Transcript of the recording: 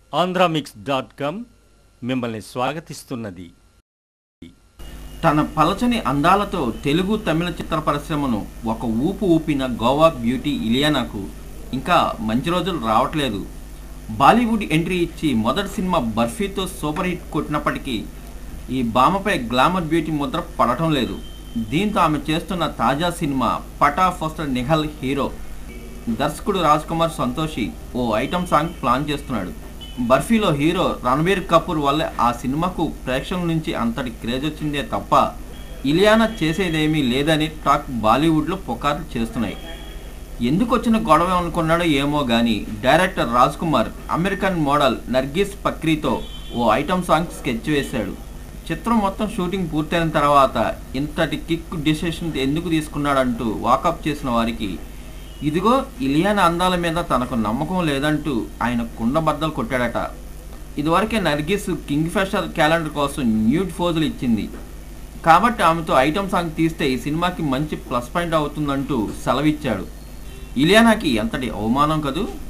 Andhramix dot com మిమ్మల్ని స్వాగతిస్తున్నది తన పలచని అందాలతో తెలుగు తమిళ చిత్ర పరిశ్రమను ఒక ఊపు ఊపిన గోవా బ్యూటీ ఇలియానాకు ఇంకా మంచి రోజులు రావట్లేదు బాలీవుడ్ ఎంట్రీ ఇచ్చి మొదటి సినిమా బర్ఫీతో సూపర్ హిట్ కొట్టినప్పటికీ ఈ భామపై గ్లామర్ బ్యూటీ ముద్ర పడటం లేదు దీంతో ఆమె చేస్తున్న తాజా సినిమా పటా ఫస్ట్ నిహల్ హీరో దర్శకుడు రాజ్ కుమార్ సంతోషి ఓ ఐటమ్ సాంగ్ ప్లాన్ చేస్తున్నాడు బర్ఫీలో హీరో రణబీర్ కపూర్ వల్ల ఆ సినిమాకు ప్రేక్షకుల నుంచి అంతటి క్రేజ్ వచ్చిందే తప్ప ఇలియానా చేసేదేమీ లేదని టాక్ బాలీవుడ్లో పుకార్లు చేస్తున్నాయి ఎందుకు వచ్చిన గొడవ అనుకున్నాడో ఏమో కానీ director Raj Kumar American model Nargis పక్రీతో ఓ ఐటమ్ సాంగ్ స్కెచ్ వేశాడు చిత్రం మొత్తం షూటింగ్ పూర్తయిన తర్వాత ఇంతటి కిక్ డిసిషన్ ఎందుకు తీసుకున్నాడంటూ వాకప్ చేసిన వారికి ఇదిగో ఇలియానా అందాల మీద తనకు నమ్మకం లేదంటూ ఆయన కుండబద్దలు కొట్టాడట ఇదివరకే నర్గిస్ కింగ్ ఫెషర్ క్యాలెండర్ కోసం న్యూడ్ ఫోజులు ఇచ్చింది కాబట్టి ఆమెతో ఐటమ్ సాంగ్ తీస్తే ఈ సినిమాకి మంచి ప్లస్ పాయింట్ అవుతుందంటూ సెలవిచ్చాడు ఇలియానాకి ఎంతటి అవమానం కదూ